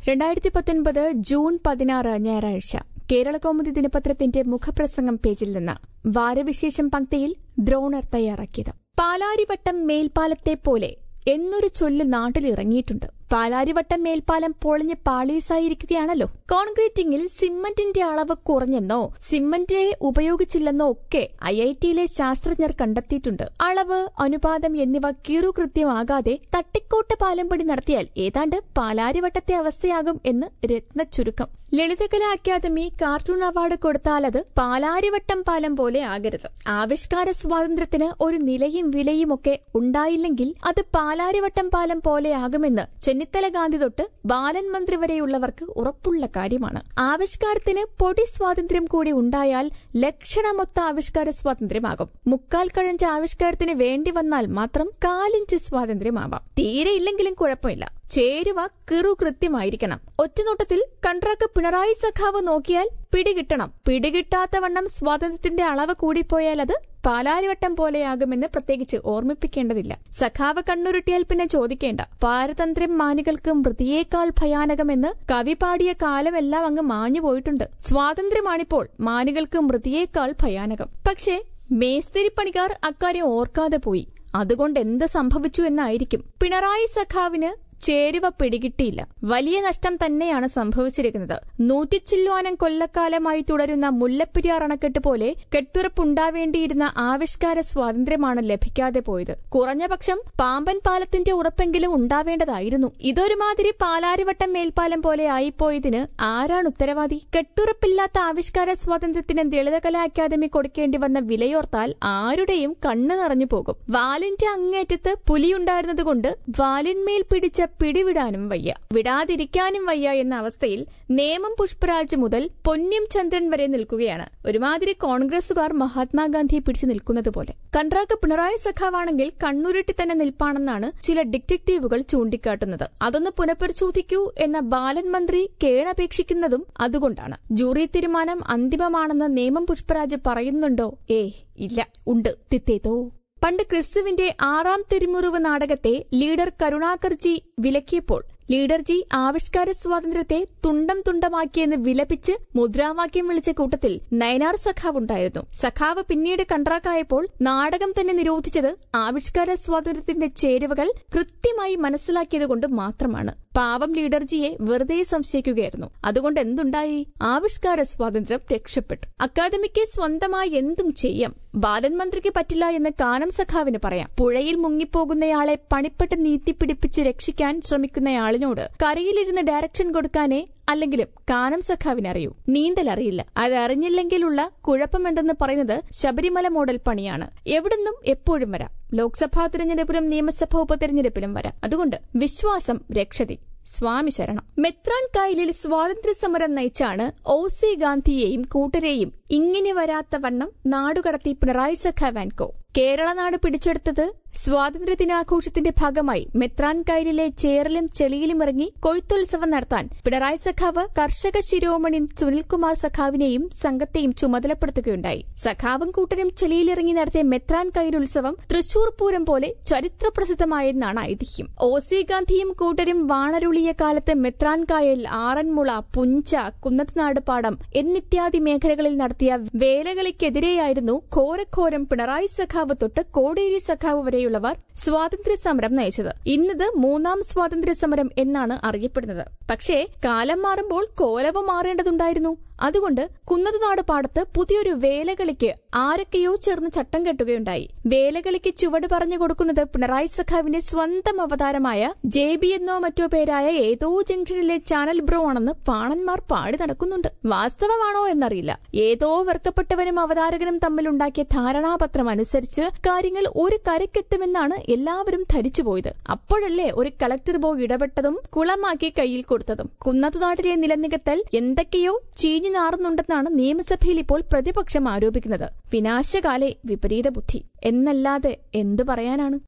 രണ്ടായിരത്തി പത്തൊൻപത് ജൂൺ പതിനാറ് ഞായറാഴ്ച കേരളകൗമുദി ദിനപത്രത്തിന്റെ മുഖപ്രസംഗം പേജിൽ നിന്ന് വാരവിശേഷം പങ്ക്തിയിൽ ദ്രോണർ തയ്യാറാക്കിയത് പാലാരിവട്ടം മേൽപ്പാലത്തെ പോലെ എന്നൊരു ചൊല്ല് നാട്ടിലിറങ്ങിയിട്ടുണ്ട് പാലാരിവട്ടം മേൽപ്പാലം പൊളിഞ്ഞ് പാളീസായിരിക്കുകയാണല്ലോ കോൺക്രീറ്റിംഗിൽ സിമന്റിന്റെ അളവ് കുറഞ്ഞെന്നോ സിമന്റ് ഉപയോഗിച്ചില്ലെന്നോ ഒക്കെ ഐ ഐ ടിയിലെ ശാസ്ത്രജ്ഞർ കണ്ടെത്തിയിട്ടുണ്ട് അളവ് അനുപാതം എന്നിവ കീറുകൃത്യമാകാതെ തട്ടിക്കോട്ട് പാലംപടി നടത്തിയാൽ ഏതാണ്ട് പാലാരിവട്ടത്തെ അവസ്ഥയാകും എന്ന് രത്ന ചുരുക്കം ലളിതകലാ അക്കാദമി കാർട്ടൂൺ അവാർഡ് കൊടുത്താൽ അത് പാലാരിവട്ടം പാലം പോലെ ആകരുത് ആവിഷ്കാര സ്വാതന്ത്ര്യത്തിന് ഒരു നിലയും വിലയും ഒക്കെ ഉണ്ടായില്ലെങ്കിൽ അത് പാലാരിവട്ടം പാലം പോലെയാകുമെന്ന് ചെന്നിത്തല ഗാന്ധി തൊട്ട് ബാലൻ മന്ത്രി വരെയുള്ളവർക്ക് ഉറപ്പുള്ള കാര്യമാണ് ആവിഷ്കാരത്തിന് പൊടി സ്വാതന്ത്ര്യം കൂടി ഉണ്ടായാൽ ലക്ഷണമൊത്ത ആവിഷ്കാര സ്വാതന്ത്ര്യമാകും മുക്കാൽ കഴഞ്ച് ആവിഷ്കാരത്തിന് വേണ്ടി വന്നാൽ മാത്രം കാലിഞ്ച് സ്വാതന്ത്ര്യമാവാം തീരെ ഇല്ലെങ്കിലും കുഴപ്പമില്ല ചേരുവ കിറു കൃത്യമായിരിക്കണം ഒറ്റനോട്ടത്തിൽ കൺട്രാക്ക് പിണറായി സഖാവ് നോക്കിയാൽ പിടികിട്ടണം പിടികിട്ടാത്ത വണ്ണം സ്വാതന്ത്ര്യത്തിന്റെ അളവ് കൂടിപ്പോയാൽ അത് പാലാരിവട്ടം പോലെയാകുമെന്ന് പ്രത്യേകിച്ച് ഓർമ്മിപ്പിക്കേണ്ടതില്ല സഖാവ് കണ്ണുരുട്ടിയാൽ പിന്നെ ചോദിക്കേണ്ട പാരതന്ത്ര്യം മാനികൾക്ക് മൃതിയേക്കാൾ ഭയാനകമെന്ന് കവി പാടിയ കാലമെല്ലാം അങ്ങ് മാഞ്ഞു പോയിട്ടുണ്ട് സ്വാതന്ത്ര്യമാണിപ്പോൾ മാനികൾക്ക് മൃതിയേക്കാൾ ഭയാനകം പക്ഷേ മേസ്തിരിപ്പണിക്കാർ അക്കാര്യം ഓർക്കാതെ പോയി അതുകൊണ്ട് എന്ത് സംഭവിച്ചു എന്നായിരിക്കും പിണറായി സഖാവിന് ചേരുവ പിടികിട്ടിയില്ല വലിയ നഷ്ടം തന്നെയാണ് സംഭവിച്ചിരിക്കുന്നത് നൂറ്റിച്ചില്ലുവാനം കൊല്ലക്കാലമായി തുടരുന്ന മുല്ലപ്പെരിയാർ അണക്കെട്ട് പോലെ കെട്ടുറപ്പുണ്ടാവേണ്ടിയിരുന്ന ആവിഷ്കാര സ്വാതന്ത്ര്യമാണ് ലഭിക്കാതെ പോയത് കുറഞ്ഞപക്ഷം പാമ്പൻ പാലത്തിന്റെ ഉറപ്പെങ്കിലും ഉണ്ടാവേണ്ടതായിരുന്നു ഇതൊരുമാതിരി പാലാരിവട്ടം മേൽപ്പാലം പോലെ ആയിപ്പോയതിന് ആരാണ് ഉത്തരവാദി കെട്ടുറപ്പില്ലാത്ത ആവിഷ്കാര സ്വാതന്ത്ര്യത്തിന് ലളിതകലാ അക്കാദമി കൊടുക്കേണ്ടി വന്ന വിലയോർത്താൽ ആരുടെയും കണ്ണു നിറഞ്ഞു പോകും വാലിന്റെ അങ്ങേറ്റത്ത് പുലിയുണ്ടായിരുന്നതുകൊണ്ട് വാലിന്മേൽ പിടിച്ച പിടിവിടാനും വയ്യ വിടാതിരിക്കാനും വയ്യ എന്ന അവസ്ഥയിൽ നേമം പുഷ്പരാജ് മുതൽ പൊന്നം ചന്ദ്രൻ വരെ നിൽക്കുകയാണ് ഒരുമാതിരി കോൺഗ്രസുകാർ മഹാത്മാഗാന്ധിയെ പിടിച്ചു നിൽക്കുന്നത് പോലെ കൺട്രാക്ക് പിണറായി സഖാവാണെങ്കിൽ കണ്ണുരുട്ടി തന്നെ നിൽപ്പാണെന്നാണ് ചില ഡിറ്റക്റ്റീവുകൾ ചൂണ്ടിക്കാട്ടുന്നത് അതൊന്ന് പുനഃപരിശോധിക്കൂ എന്ന ബാലൻ മന്ത്രി കേണപേക്ഷിക്കുന്നതും അതുകൊണ്ടാണ് ജൂറി തീരുമാനം അന്തിമമാണെന്ന് നേമം പുഷ്പരാജ് പറയുന്നുണ്ടോ ഏ ഇല്ല ഉണ്ട് തിത്തേതോ പണ്ട് ക്രിസ്തുവിന്റെ ആറാം തിരുമുറിവ് നാടകത്തെ ലീഡർ കരുണാകർജി വിലക്കിയപ്പോൾ ലീഡർജി ആവിഷ്കാര സ്വാതന്ത്ര്യത്തെ തുണ്ടം തുണ്ടമാക്കിയെന്ന് വിലപിച്ച് മുദ്രാവാക്യം വിളിച്ച കൂട്ടത്തിൽ നയനാർ സഖാവ് ഉണ്ടായിരുന്നു സഖാവ് പിന്നീട് കൺട്രാക്കായപ്പോൾ നാടകം തന്നെ നിരോധിച്ചത് ആവിഷ്കാര സ്വാതന്ത്ര്യത്തിന്റെ ചേരുവകൾ കൃത്യമായി മനസ്സിലാക്കിയതുകൊണ്ട് മാത്രമാണ് പാവം ലീഡർജിയെ വെറുതെ സംശയിക്കുകയായിരുന്നു അതുകൊണ്ട് എന്തുണ്ടായി ആവിഷ്കാര സ്വാതന്ത്ര്യം രക്ഷപ്പെട്ടു അക്കാദമിക്ക് സ്വന്തമായി എന്തും ചെയ്യാം ബാലൻ മന്ത്രിക്ക് പറ്റില്ല എന്ന് കാനം സഖാവിന് പറയാം പുഴയിൽ മുങ്ങിപ്പോകുന്നയാളെ പണിപ്പെട്ട് നീത്തിപ്പിടിപ്പിച്ച് രക്ഷിക്കാൻ ശ്രമിക്കുന്നയാളിനോട് കരയിലിരുന്ന് ഡയറക്ഷൻ കൊടുക്കാനേ അല്ലെങ്കിലും കാനം സഖാവിന് അറിയൂ നീന്തൽ അറിയില്ല അതറിഞ്ഞില്ലെങ്കിലുള്ള കുഴപ്പമെന്തെന്ന് പറയുന്നത് ശബരിമല മോഡൽ പണിയാണ് എവിടുന്നും എപ്പോഴും വരാം ലോക്സഭാ തിരഞ്ഞെടുപ്പിലും നിയമസഭാ ഉപതെരഞ്ഞെടുപ്പിലും വരാം അതുകൊണ്ട് വിശ്വാസം രക്ഷതി സ്വാമി ശരണം മെത്രാൻ കായലിൽ സ്വാതന്ത്ര്യ സമരം നയിച്ചാണ് ഒ സി ഗാന്ധിയെയും കൂട്ടരെയും ഇങ്ങനെ വരാത്ത വണ്ണം നാടുകടത്തി പിണറായി സഖാവാൻകോ കേരള നാട് പിടിച്ചെടുത്തത് സ്വാതന്ത്ര്യ ദിനാഘോഷത്തിന്റെ ഭാഗമായി മെത്രാൻ കായലിലെ ചേറലും ചെളിയിലും ഇറങ്ങി കൊയ്ത്തുത്സവം നടത്താൻ പിണറായി സഖാവ് കർഷക ശിരോമണി സുനിൽകുമാർ സഖാവിനെയും സംഘത്തെയും ചുമതലപ്പെടുത്തുകയുണ്ടായി സഖാവും കൂട്ടരും ചെളിയിലിറങ്ങി നടത്തിയ മെത്രാൻ കായൽ ഉത്സവം തൃശൂർ പൂരം പോലെ ചരിത്രപ്രസിദ്ധമായെന്നാണ് ഐതിഹ്യം ഒ സി ഗാന്ധിയും കൂട്ടരും വാണരുളിയ കാലത്ത് മെത്രാൻ കായൽ ആറന്മുള പുഞ്ച കുന്നത്തുനാട് പാടം എന്നിത്യാദി മേഖലകളിൽ നടത്തിയ വേലകളിക്കെതിരെയായിരുന്നു ഘോരഘോരം പിണറായി സഖാവ് തൊട്ട് കോടേരി സഖാവ് വരെയുള്ളവർ സ്വാതന്ത്ര്യ സമരം നയിച്ചത് ഇന്നത് മൂന്നാം സ്വാതന്ത്ര്യ സമരം എന്നാണ് അറിയപ്പെടുന്നത് പക്ഷേ കാലം മാറുമ്പോൾ കോലവും മാറേണ്ടതുണ്ടായിരുന്നു അതുകൊണ്ട് കുന്നതുനാട് പാടത്ത് പുതിയൊരു വേലകളിക്ക് ആരൊക്കെയോ ചേർന്ന് ചട്ടം കെട്ടുകയുണ്ടായി വേലകളിക്ക് ചുവട് പറഞ്ഞു കൊടുക്കുന്നത് പിണറായി സഖാവിന്റെ സ്വന്തം അവതാരമായ ജെ ബി എന്നോ മറ്റോ പേരായ ഏതോ ജംഗ്ഷനിലെ ചാനൽ ബ്രോ ആണെന്ന് പാണന്മാർ പാടി നടക്കുന്നുണ്ട് വാസ്തവമാണോ എന്നറിയില്ല ഏതോ വെറുക്കപ്പെട്ടവനും അവതാരകനും തമ്മിലുണ്ടാക്കിയ ധാരണാപത്രം അനുസരിച്ച് കാര്യങ്ങൾ ഒരു കരക്കെത്തുമെന്നാണ് എല്ലാവരും ധരിച്ചുപോയത് അപ്പോഴല്ലേ ഒരു കളക്ടർ ബോയ് ഇടപെട്ടതും കുളമാക്കി കയ്യിൽ കൊടുത്തതും കുന്നത്തുനാട്ടിലെ നിലനികത്തൽ എന്തൊക്കെയോ ചീഞ്ഞു നാറുന്നുണ്ടെന്നാണ് നിയമസഭയിൽ ഇപ്പോൾ പ്രതിപക്ഷം ആരോപിക്കുന്നത് വിനാശകാലെ വിപരീത ബുദ്ധി എന്നല്ലാതെ എന്തു പറയാനാണ്